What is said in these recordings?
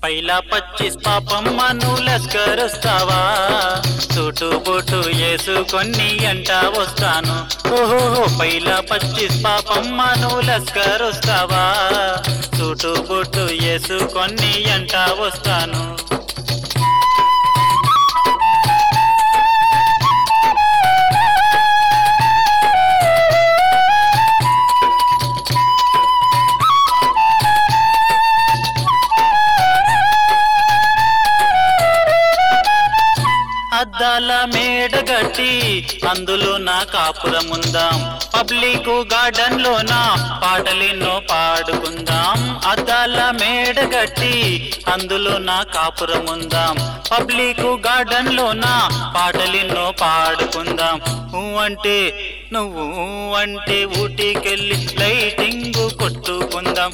పైలా పచ్చిస్ పాపమ్మ నువ్వు లస్కరుస్తావా చుటు బొట్టు వేసుకొని ఎంట వస్తాను ఓహో పైలా పచ్చిస్ పాపమ్మ నువ్వు లస్కరుస్తావా చుటు బొట్టు వేసుకొని ఎంట వస్తాను అద్దాల మేడ గట్టి అందులో నా కాపురముందాం పబ్లిక్ గార్డెన్ లోన పాటలెన్నో పాడుకుందాం అద్దాల మేడ గట్టి అందులో నా కాపురముందాం పబ్లిక్ గార్డెన్ లోన పాటలెన్నో పాడుకుందాం ఊ అంటే నువ్వు ఊ అంటే ఊటీకెళ్ళి లైటింగ్ కొట్టుకుందాం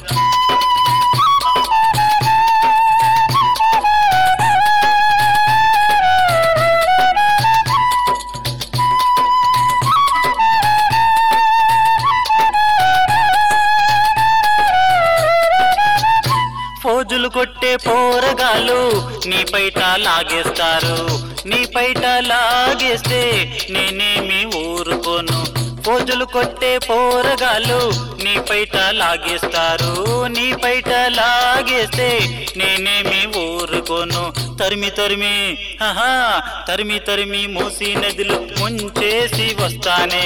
ఫోజులు కొట్టే పోరగాళ్ళు నీ పైట లాగేస్తారు నీ పైట లాగేస్తే నేనేమి ఊరుకోను ఫోజులు కొట్టే పోరగాళ్ళు నీ పైట లాగేస్తారు నీ పైట లాగేస్తే నేనేమి ఊరుకోను తరిమి తరిమి ఆహా తరిమి తరిమి మూసి నదిలో ముంచేసి వస్తానే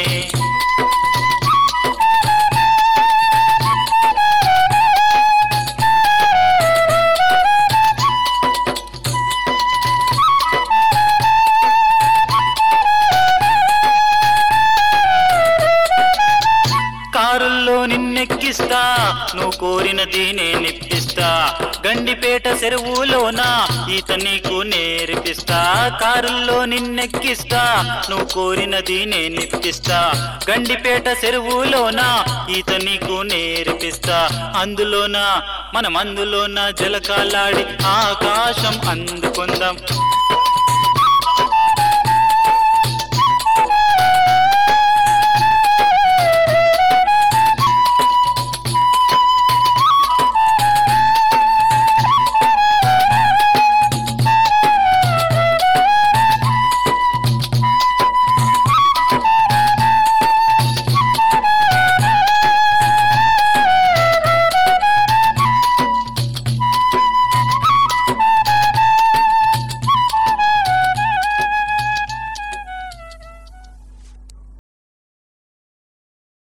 కారుల్లో నిన్నెక్కిస్తా నువ్వు కోరినది నేనిప్పిస్తా గండిపేట చెరువులోన ఈత నీకు నేర్పిస్తా కారుల్లో నిన్నెక్కిస్తా నువ్వు కోరినది నేనిప్పిస్తా గండిపేట చెరువులోన ఈత నీకు నేర్పిస్తా అందులోన మనం అందులోన జలకాలాడి ఆకాశం అందుకుందాం